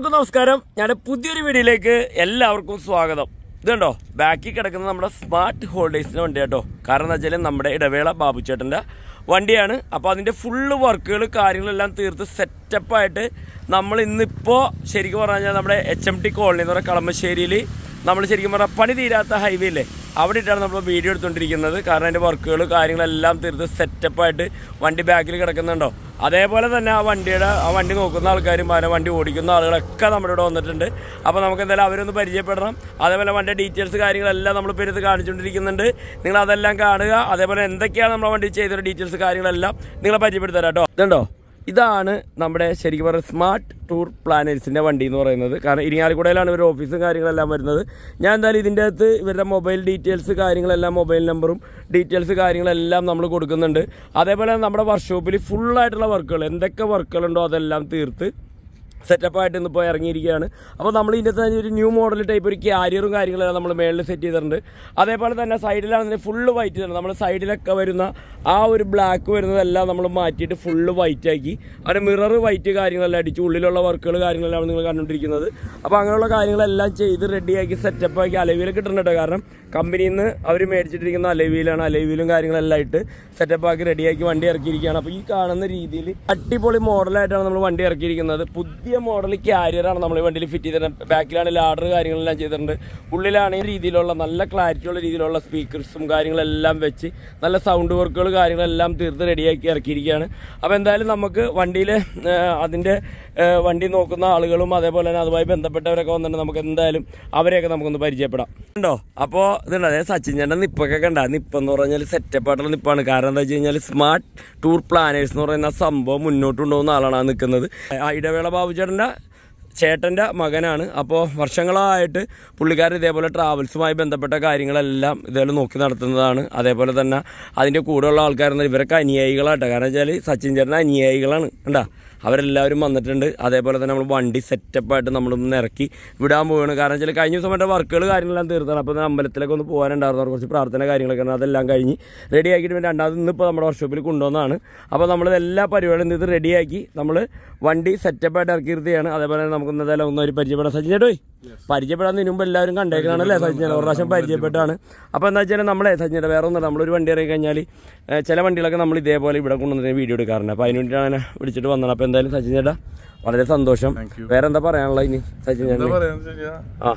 എല്ലാവർക്കും നമസ്കാരം ഞാൻ പുതിയൊരു വീഡിയോയിലേക്ക് എല്ലാവർക്കും സ്വാഗതം ഇതുണ്ടോ ബാക്കിൽ കിടക്കുന്നത് നമ്മുടെ സ്മാർട്ട് ഹോൾഡേഴ്സിന്റെ വണ്ടി കേട്ടോ കാരണം എന്താ വെച്ചാൽ നമ്മുടെ ഇടവേള ബാബുച്ചേട്ടൻ്റെ വണ്ടിയാണ് അപ്പോൾ അതിൻ്റെ ഫുള്ള് വർക്കുകൾ കാര്യങ്ങളെല്ലാം തീർത്ത് സെറ്റപ്പായിട്ട് നമ്മൾ ഇന്നിപ്പോൾ ശരിക്കും പറഞ്ഞു കഴിഞ്ഞാൽ നമ്മുടെ എച്ച് എം ടി കോളനി എന്ന് പറയുന്ന കളമശ്ശേരിയിൽ നമ്മൾ ശരിക്കും പറഞ്ഞാൽ പണി തീരാത്ത ഹൈവേ ഇല്ലേ അവിടെ ഇട്ടാണ് നമ്മൾ വീഡിയോ എടുത്തുകൊണ്ടിരിക്കുന്നത് കാരണം അതിൻ്റെ വർക്കുകൾ കാര്യങ്ങളെല്ലാം തീർത്ത് സെറ്റപ്പായിട്ട് വണ്ടി ബാക്കിൽ കിടക്കുന്നുണ്ടോ അതേപോലെ തന്നെ ആ വണ്ടിയുടെ ആ വണ്ടി നോക്കുന്ന ആൾക്കാരും ആ വണ്ടി ഓടിക്കുന്ന ആളുകളൊക്കെ നമ്മുടെ ഇവിടെ വന്നിട്ടുണ്ട് അപ്പോൾ നമുക്ക് എന്തായാലും അവരൊന്ന് പരിചയപ്പെടണം അതേപോലെ വണ്ടിയുടെ ഡീറ്റെയിൽസ് കാര്യങ്ങളെല്ലാം നമ്മൾ പെരുത്ത് കാണിച്ചുകൊണ്ടിരിക്കുന്നുണ്ട് നിങ്ങൾ അതെല്ലാം കാണുക അതേപോലെ എന്തൊക്കെയാണ് നമ്മുടെ വണ്ടി ചെയ്തൊരു ഡീറ്റെയിൽസ് കാര്യങ്ങളെല്ലാം നിങ്ങളെ പരിചയപ്പെടുത്തരാം കേട്ടോ ഇതുണ്ടോ ഇതാണ് നമ്മുടെ ശരിക്കും പറയുന്നത് സ്മാർട്ട് ടൂർ പ്ലാനേഴ്സിൻ്റെ വണ്ടി എന്ന് പറയുന്നത് കാരണം ഇരിങ്ങാലക്കുടയിലാണ് ഇവരുടെ ഓഫീസും കാര്യങ്ങളെല്ലാം വരുന്നത് ഞാൻ എന്തായാലും ഇതിൻ്റെ അകത്ത് ഇവരുടെ മൊബൈൽ ഡീറ്റെയിൽസ് കാര്യങ്ങളെല്ലാം മൊബൈൽ നമ്പറും ഡീറ്റെയിൽസ് കാര്യങ്ങളെല്ലാം നമ്മൾ കൊടുക്കുന്നുണ്ട് അതേപോലെ നമ്മുടെ വർക്ക്ഷോപ്പിൽ ഫുള്ളായിട്ടുള്ള വർക്കുകൾ എന്തൊക്കെ വർക്കുകളുണ്ടോ അതെല്ലാം തീർത്ത് സെറ്റപ്പായിട്ട് ഇന്നിപ്പോൾ ഇറങ്ങിയിരിക്കുകയാണ് അപ്പോൾ നമ്മൾ ഇതിൻ്റെ തന്നെ ഒരു ന്യൂ മോഡൽ ടൈപ്പ് ഒരു ക്യാരിയറും കാര്യങ്ങളെല്ലാം നമ്മൾ മേളിൽ സെറ്റ് ചെയ്തിട്ടുണ്ട് അതേപോലെ തന്നെ സൈഡിലാണെങ്കിൽ ഫുള്ള് വൈറ്റ് തന്നെ നമ്മൾ സൈഡിലൊക്കെ വരുന്ന ആ ഒരു ബ്ലാക്ക് വരുന്നതെല്ലാം നമ്മൾ മാറ്റിയിട്ട് ഫുള്ള് വൈറ്റ് ആക്കി അതിൻ്റെ മിറർ വൈറ്റ് കാര്യങ്ങളെല്ലാം അടിച്ച് ഉള്ളിലുള്ള വർക്കുകൾ കാര്യങ്ങളെല്ലാം നിങ്ങൾ കണ്ടുകൊണ്ടിരിക്കുന്നത് അപ്പോൾ അങ്ങനെയുള്ള കാര്യങ്ങളെല്ലാം ചെയ്ത് റെഡിയാക്കി സെറ്റപ്പാക്കി അലവിയിൽ കിട്ടുന്നുണ്ട് കാരണം കമ്പനിയിൽ നിന്ന് അവർ മേടിച്ചിട്ടിരിക്കുന്ന അലവിയിലാണ് അലവിയിലും കാര്യങ്ങളെല്ലാം ഇട്ട് സെറ്റപ്പാക്കി റെഡിയാക്കി വണ്ടി ഇറക്കിയിരിക്കുകയാണ് അപ്പോൾ ഈ കാണുന്ന രീതിയിൽ അടിപൊളി മോഡലായിട്ടാണ് നമ്മൾ വണ്ടി ഇറക്കിയിരിക്കുന്നത് പുതിയ മോഡൽ ക്യാരിയറാണ് നമ്മൾ ഈ വണ്ടിയിൽ ഫിറ്റ് ചെയ്തിട്ടുണ്ട് ബാക്കിലാണ് ലാഡർ കാര്യങ്ങളെല്ലാം ചെയ്തിട്ടുണ്ട് ഉള്ളിലാണ് ഈ രീതിയിലുള്ള നല്ല ക്ലാരിറ്റിയുള്ള രീതിയിലുള്ള സ്പീക്കേഴ്സും കാര്യങ്ങളെല്ലാം വെച്ച് നല്ല സൗണ്ട് വർക്കുകൾ കാര്യങ്ങളെല്ലാം തീർത്ത് റെഡിയാക്കി ഇറക്കിയിരിക്കുകയാണ് അപ്പോൾ എന്തായാലും നമുക്ക് വണ്ടിയിൽ അതിൻ്റെ ഏഹ്, വണ്ടി നോക്കുന്ന ആളുകളും അതേപോലെ തന്നെ അതുമായി ബന്ധപ്പെട്ടവരൊക്കെ വന്നിട്ട് നമുക്ക് എന്തായാലും അവരെയൊക്കെ നമുക്കൊന്ന് പരിചയപ്പെടാം ഉണ്ടോ അപ്പോൾ ഇതുണ്ട് അതായത് സച്ചിൻ ചേട്ടൻ നിപ്പൊക്കെ കണ്ട നിപ്പെന്ന് പറഞ്ഞാൽ സെറ്റപ്പ് ആയിട്ടുള്ള നിപ്പാണ് കാരണം എന്താ വെച്ച് കഴിഞ്ഞാൽ സ്മാർട്ട് ടൂർ പ്ലാനേഴ്സ് എന്ന് പറയുന്ന സംഭവം മുന്നോട്ട് കൊണ്ടുപോകുന്ന ആളാണ് ആ നിൽക്കുന്നത് ആ ഇടവേള ബാബുചേട്ടൻ്റെ ചേട്ടൻ്റെ മകനാണ് അപ്പോൾ വർഷങ്ങളായിട്ട് പുള്ളിക്കാരൻ ഇതേപോലെ ട്രാവൽസുമായി ബന്ധപ്പെട്ട കാര്യങ്ങളെല്ലാം ഇതേപോലെ നോക്കി നടത്തുന്നതാണ് അതേപോലെ തന്നെ അതിൻ്റെ കൂടെയുള്ള ആൾക്കാരെന്ന് ഇവരൊക്കെ അനുയായികളാട്ടോ കാരണം വെച്ചാൽ സച്ചിൻ ചേട്ടൻ്റെ അനുയായികളാണ് കണ്ടാ അവരെല്ലാവരും വന്നിട്ടുണ്ട് അതേപോലെ തന്നെ നമ്മൾ വണ്ടി സെറ്റപ്പായിട്ട് നമ്മളൊന്ന് ഇറക്കി വിടാൻ പോവുകയാണ് കാരണം വെച്ചാൽ കഴിഞ്ഞ ദിവസം മറ്റേ വർക്കുകൾ കാര്യങ്ങളെല്ലാം തീർത്താണ് അപ്പോൾ അമ്പലത്തിലൊക്കെ ഒന്ന് പോകാനുണ്ടായിരുന്നു കുറച്ച് പ്രാർത്ഥന കാര്യങ്ങളൊക്കെ ഉണ്ട് അതെല്ലാം കഴിഞ്ഞ് റെഡിയാക്കിയിട്ട് പിന്നെ രണ്ടാമത് ഇന്നിപ്പോൾ നമ്മുടെ വർക്ക്ഷോപ്പിൽ കൊണ്ടുവന്നതാണ് അപ്പോൾ നമ്മൾ എല്ലാ പരിപാടിയും ഇത് റെഡിയാക്കി നമ്മൾ വണ്ടി സെറ്റപ്പായിട്ട് ഇറക്കി നിർത്തിയാണ് അതേപോലെ തന്നെ നമുക്ക് എന്തായാലും ഒന്ന് ഒരു പരിചയപ്പെടാം സച്ചിൻ ചേട്ടോയ് പരിചയപ്പെടാൻ മുമ്പ് എല്ലാവരും കണ്ടേക്കണാണല്ലേ സച്ചിൻ ചേട്ടൻ ഒരു പ്രാവശ്യം പരിചയപ്പെട്ടാണ് അപ്പോൾ എന്താ വെച്ചാൽ നമ്മളെ സച്ചിൻ ചേട്ടൻ വേറെ ഒന്നും നമ്മളൊരു വണ്ടി ഇറങ്ങി കഴിഞ്ഞാൽ ഏഹ്, ചില വണ്ടികളൊക്കെ നമ്മൾ ഇതേപോലെ ഇവിടെ കൊണ്ടുവന്നിട്ട് വീഡിയോ എടുക്കാറുണ്ട് അപ്പോൾ അതിന് വേണ്ടിയിട്ടാണ് അങ്ങനെ വിളിച്ചിട്ട് വന്നത് അപ്പോൾ എന്തായാലും സച്ചിൻ ചേട്ടാ വളരെ സന്തോഷം വേറെ എന്താ പറയാനുള്ള ഇനി സച്ചിൻ എന്താ ചേട്ടൻ പറയാന്ന് വെച്ച് കഴിഞ്ഞാ, ആ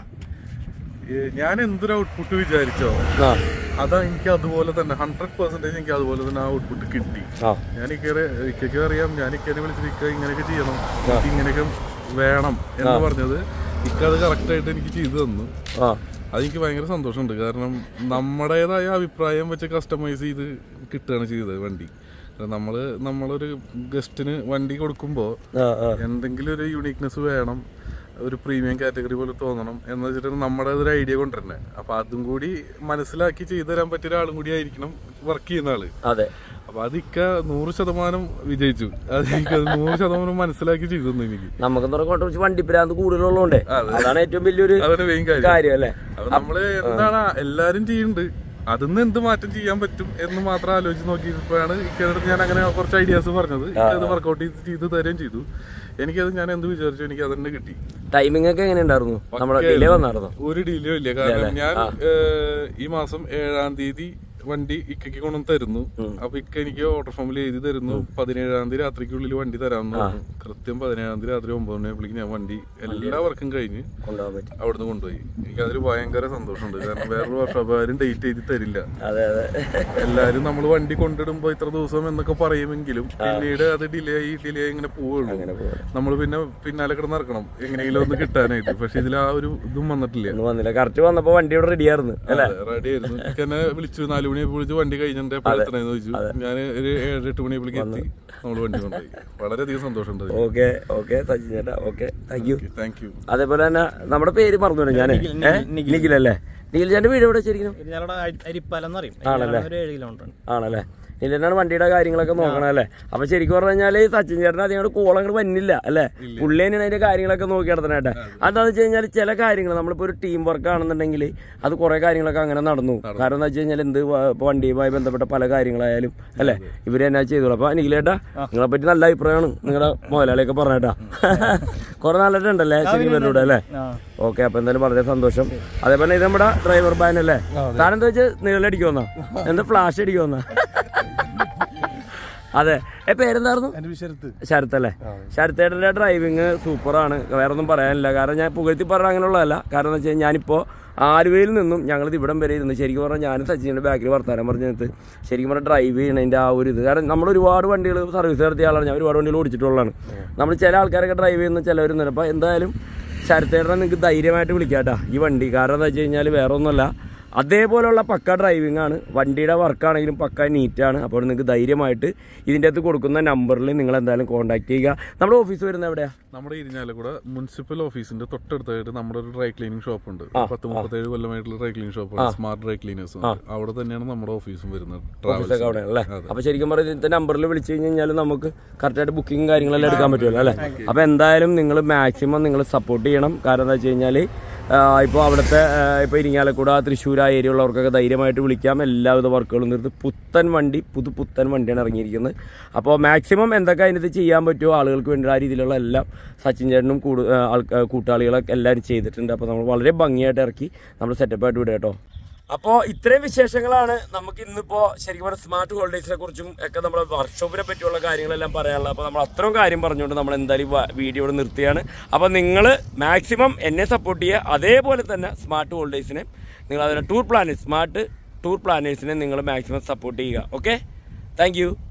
ഏ, ഞാൻ എന്തൊരു ഔട്ട്പുട്ട് വിചാരിച്ചോ ആ അതാ എനിക്ക് അതുപോലെ തന്നെ ഹൺഡ്രഡ് പെർസെന്റേജ് എനിക്ക് അതുപോലെ തന്നെ ആ ഔട്ട്പുട്ട് കിട്ടി ആ ഞാൻ ഇക്കരെ ഇക്കൊക്കെ അറിയാം ഞാൻ ഇക്കനെ വിളിച്ചിട്ട് ഇക്ക ഇങ്ങനെയൊക്കെ ചെയ്യണം എനിക്ക് ഇങ്ങനെയൊക്കെ വേണം എന്ന് പറഞ്ഞത് ഇക്ക അത് കറക്റ്റ് ആയിട്ട് എനിക്ക് ചെയ്തു തന്നു ആ അതെനിക്ക് ഭയങ്കര സന്തോഷമുണ്ട് കാരണം നമ്മുടേതായ അഭിപ്രായം വെച്ച് കസ്റ്റമൈസ് ചെയ്ത് കിട്ടുകയാണ് ചെയ്തത് വണ്ടി കാരണം നമ്മള് നമ്മളൊരു ഗസ്റ്റിന് വണ്ടി കൊടുക്കുമ്പോൾ ആ ആ എന്തെങ്കിലും ഒരു യുണീക്നെസ് വേണം ഒരു പ്രീമിയം കാറ്റഗറി പോലെ തോന്നണം എന്ന് വെച്ചിട്ട് നമ്മുടെ ഒരു ഐഡിയ കൊണ്ടുവരണേ അപ്പൊ അതും കൂടി മനസ്സിലാക്കി ചെയ്തു തരാൻ പറ്റിയ ഒരാളും കൂടി ആയിരിക്കണം വർക്ക് ചെയ്യുന്ന ആള് അതെ അപ്പൊ അതിക്ക നൂറ് ശതമാനം വിജയിച്ചു അത് എനിക്ക് അത് നൂറ് ശതമാനം മനസ്സിലാക്കി ചെയ്തു തന്നു എനിക്ക് നമുക്ക് കുറച്ച് വണ്ടി പ്രാന്ത് കൂടുതലുള്ളതുകൊണ്ടേ അതാണ് ഏറ്റവും വലിയൊരു അതാണ് മെയിൻ കാര്യം കാര്യം അല്ലേ അപ്പൊ നമ്മള് എന്താണ് എല്ലാരും ചെയ്യുന്നുണ്ട് അതിന്ന് എന്ത് മാറ്റം ചെയ്യാൻ പറ്റും എന്ന് മാത്രം ആലോചിച്ച് നോക്കിയപ്പോഴാണ് ഇക്കടുത്ത് ഞാൻ അങ്ങനെ കുറച്ച് ഐഡിയാസ് പറഞ്ഞത് അത് വർക്കൗട്ട് ചെയ്ത് ചെയ്ത് തരുകയും ചെയ്തു എനിക്കത് ഞാൻ എന്ത് വിചാരിച്ചു എനിക്ക് അതന്നെ കിട്ടി ടൈമിംഗ് ഒക്കെ എങ്ങനെ ഉണ്ടായിരുന്നു നമ്മുടെ ഡിലേ വന്നായിരുന്നു ഒരു ഡിലേ ഇല്ല കാരണം ഞാൻ ഏഹ്, ഈ മാസം ഏഴാം തീയതി വണ്ടി ഇക്കയ്ക്ക് കൊണ്ടു തരുന്നു അപ്പൊ ഇക്ക എനിക്ക് ഓട്ടോ ഫോമിൽ എഴുതി തരുന്നു പതിനേഴാം തീയതി രാത്രിക്കുള്ളിൽ വണ്ടി തരാമെന്ന് പറഞ്ഞു കൃത്യം പതിനേഴാം തീയതി രാത്രി ഒമ്പത് മണിയാകുമ്പോഴേക്കും ഞാൻ വണ്ടി എല്ലാ വർക്കും കഴിഞ്ഞ് കൊണ്ടുപോകാൻ പറ്റി അവിടുന്ന് കൊണ്ടുപോയി എനിക്ക് അതിൽ ഭയങ്കര സന്തോഷമുണ്ട് കാരണം വേറൊരു വർഷം ആരും ഡേറ്റ് എഴുതി തരില്ല അതെ അതെ എല്ലാരും നമ്മൾ വണ്ടി കൊണ്ടിടുമ്പോ ഇത്ര ദിവസം എന്നൊക്കെ പറയുമെങ്കിലും പിന്നീട് അത് ഡിലേ ആയി ഡിലേ ആയി ഇങ്ങനെ പോവുള്ളൂ നമ്മൾ പിന്നെ പിന്നാലെ കിടന്ന് ഇറക്കണം എങ്ങനെയെങ്കിലും ഒന്ന് കിട്ടാനായിട്ട് പക്ഷെ ഇതിൽ ആ ഒരു ഇതും വന്നിട്ടില്ല ഒന്നും വന്നില്ല കറക്റ്റ് വന്നപ്പോ വണ്ടി ഇവിടെ റെഡി ആയിരുന്നു അല്ലേ റെഡി ആയിരുന്നു എനിക്ക് എന്നെ വിളിച്ചു നാലു മണിയായപ്പോൾ വിളിച്ച് വണ്ടി കഴിഞ്ഞിട്ട് എപ്പോഴും എത്തണേന്ന് ചോദിച്ചു ഞാൻ ഒരു ഏഴ് എട്ട് മണിയായപ്പോഴേക്ക് എത്തി നമ്മൾ വണ്ടി കൊണ്ടുപോയി വളരെയധികം സന്തോഷമുണ്ട് ഓക്കെ ഓക്കെ സച്ചിൻ ചേട്ടാ okay thank you thank you അതേപോലെ തന്നെ നമ്മുടെ പേര് മറന്നു ഞാൻ നിഖിലല്ലേ നിഖിൽ ചേട്ടന്റെ വീട് എവിടെ ശരിക്കും ഞങ്ങളുടെ അരിപ്പാലം എന്ന് പറയും ആണല്ലേ? ഒരു ഏഴ് കിലോമീറ്റർ ഉണ്ട് ആണല്ലേ നിലനാണ് വണ്ടിയുടെ കാര്യങ്ങളൊക്കെ നോക്കണം അല്ലേ അപ്പൊ ശരിക്കും പറഞ്ഞു കഴിഞ്ഞാല് സച്ചിൻ ചേട്ടൻ അധികം കോൾ അങ്ങോട്ട് വന്നില്ല അല്ലേ പുള്ളി തന്നെയാണ് അതിന്റെ കാര്യങ്ങളൊക്കെ നോക്കി നടത്തണേട്ടെ അതെന്താന്ന് വെച്ച് കഴിഞ്ഞാൽ ചില കാര്യങ്ങൾ നമ്മളിപ്പോ ഒരു ടീം വർക്ക് ആണെന്നുണ്ടെങ്കിൽ അത് കുറെ കാര്യങ്ങളൊക്കെ അങ്ങനെ നടന്നു കാരണം എന്താ വെച്ച് കഴിഞ്ഞാൽ എന്ത് വ- ഇപ്പൊ വണ്ടിയുമായി ബന്ധപ്പെട്ട പല കാര്യങ്ങളായാലും അല്ലേ ഇവര് എന്നാ ചെയ്തോളൂ അപ്പൊ നിഖിലേട്ടാ നിങ്ങളെ പറ്റി നല്ല അഭിപ്രായമാണ് നിങ്ങളുടെ മുതലാളിയൊക്കെ പറഞ്ഞേട്ടാ കുറെ നാളായിട്ടുണ്ടല്ലേ ശരിക്കും ഇവരുടെ അല്ലേ ഓക്കെ അപ്പൊ എന്തായാലും വളരെ സന്തോഷം അതേപോലെ ഇത് നമ്മുടെ ഡ്രൈവർ ബാൻ അല്ലേ താനെന്താ വെച്ചാൽ നീളടിക്കുമെന്നാ എന്താ ഫ്ലാഷ് അടിക്കുമെന്നാ അതെ ഏ പേരെന്തായിരുന്നു എന്റെ വിഷയത്ത് ശരത്തല്ലേ ശരത്തേട്ടൻ്റെ ഡ്രൈവിങ് സൂപ്പറാണ് വേറെ ഒന്നും പറയാനില്ല കാരണം ഞാൻ പുകഴ്ത്തി പറഞ്ഞ അങ്ങനെയുള്ളതല്ല കാരണം എന്ന് വെച്ച് കഴിഞ്ഞാൽ ഞാനിപ്പോൾ ആലുവയിൽ നിന്നും ഞങ്ങളിത് ഇവിടം വരെ ഇരുന്നു ശരിക്കും പറഞ്ഞാൽ ഞാനും സച്ചിൻ്റെ ബാക്കിൽ വർത്താനം പറഞ്ഞിട്ട് ശരിക്കും പറഞ്ഞാൽ ഡ്രൈവ് ചെയ്യണതിൻ്റെ ആ ഒരു ഇത് കാരണം നമ്മൾ ഒരുപാട് വണ്ടികൾ സർവീസ് നടത്തിയ ആളാണ് ഞാൻ ഒരുപാട് വണ്ടികൾ ഓടിച്ചിട്ടുള്ളതാണ് നമ്മൾ ചില ആൾക്കാരൊക്കെ ഡ്രൈവ് ചെയ്യുന്ന ചിലവരുന്നുണ്ട് അപ്പോൾ എന്തായാലും ശരത്തേട്ടനെ നിങ്ങൾക്ക് ധൈര്യമായിട്ട് വിളിക്കാട്ടാ ഈ വണ്ടി കാരണം എന്താ വെച്ച് കഴിഞ്ഞാൽ വേറെ ഒന്നുമല്ല അതേപോലെയുള്ള പക്ക ഡ്രൈവിംഗ് ആണ് വണ്ടിയുടെ വർക്കാണെങ്കിലും പക്ക നീറ്റാണ് അപ്പോൾ നിങ്ങൾക്ക് ധൈര്യമായിട്ട് ഇതിൻ്റെ അകത്ത് കൊടുക്കുന്ന നമ്പറിൽ നിങ്ങൾ എന്തായാലും കോൺടാക്ട് ചെയ്യുക നമ്മുടെ ഓഫീസ് വരുന്നത് എവിടെയാ നമ്മുടെ ഇരിഞ്ഞാലക്കുട മുനിസിപ്പൽ ഓഫീസിന്റെ തൊട്ടടുത്തായിട്ട് നമ്മുടെ ഒരു ഡ്രൈ ക്ലീനിങ് ഷോപ്പ് ഉണ്ട് പത്ത് മുപ്പത്തേഴ് കൊല്ലമായിട്ടുള്ള dry cleaning shop smart dry cleaners അവിടെ തന്നെയാണ് നമ്മുടെ ഓഫീസും വരുന്നത് ഓഫീസൊക്കെ ട്രാവൽസ് അവിടെ അല്ലേ അപ്പോൾ ശരിക്കും പറഞ്ഞാൽ ഇതിന്റെ നമ്പറിൽ വിളിച്ചു കഴിഞ്ഞ് കഴിഞ്ഞാൽ നമുക്ക് കറക്റ്റായിട്ട് ബുക്കിംഗ് കാര്യങ്ങളെല്ലാം എടുക്കാൻ പറ്റുമല്ലോ അല്ലേ അപ്പോൾ എന്തായാലും നിങ്ങൾ മാക്സിമം നിങ്ങൾ സപ്പോർട്ട് ചെയ്യണം കാരണം എന്താ വെച്ച് കഴിഞ്ഞാൽ ഇപ്പോൾ അവിടുത്തെ ഇപ്പോൾ ഇരിങ്ങാലക്കുട തൃശ്ശൂർ ആ ഏരിയ ഉള്ളവർക്കൊക്കെ ധൈര്യമായിട്ട് വിളിക്കാം എല്ലാവിധ വർക്കുകളും നിർത്തി പുത്തൻ വണ്ടി പുതു പുത്തൻ വണ്ടിയാണ് ഇറങ്ങിയിരിക്കുന്നത് അപ്പോൾ മാക്സിമം എന്തൊക്കെ അതിനകത്ത് ചെയ്യാൻ പറ്റുമോ ആളുകൾക്ക് വേണ്ടി ആ രീതിയിലുള്ള എല്ലാം സച്ചിൻ ചേട്ടനും കൂടു ആൾ കൂട്ടാളികളൊക്കെ എല്ലാവരും ചെയ്തിട്ടുണ്ട് അപ്പോൾ നമ്മൾ വളരെ ഭംഗിയായിട്ട് ഇറക്കി നമ്മൾ സെറ്റപ്പായിട്ട് വിടുക കേട്ടോ അപ്പോൾ ഇത്രയും വിശേഷങ്ങളാണ് നമുക്ക് ഇന്നിപ്പോൾ ശരിക്കും പറഞ്ഞാൽ സ്മാർട്ട് ഹോൾഡേഴ്സിനെ കുറിച്ചും ഒക്കെ നമ്മുടെ വർക്ക്ഷോപ്പിനെ പറ്റിയുള്ള കാര്യങ്ങളെല്ലാം പറയാനുള്ളത് അപ്പോൾ നമ്മൾ അത്രയും കാര്യം പറഞ്ഞുകൊണ്ട് നമ്മൾ എന്തായാലും വീഡിയോ ഇവിടെ നിർത്തിയാണ് അപ്പോൾ നിങ്ങൾ മാക്സിമം എന്നെ സപ്പോർട്ട് ചെയ്യുക അതേപോലെ തന്നെ സ്മാർട്ട് ഹോൾഡേഴ്സിനെ നിങ്ങൾ അതിനെ ടൂർ പ്ലാനേഴ്സ് സ്മാർട്ട് ടൂർ പ്ലാനേഴ്സിനെ നിങ്ങൾ മാക്സിമം സപ്പോർട്ട് ചെയ്യുക ഓക്കെ താങ്ക്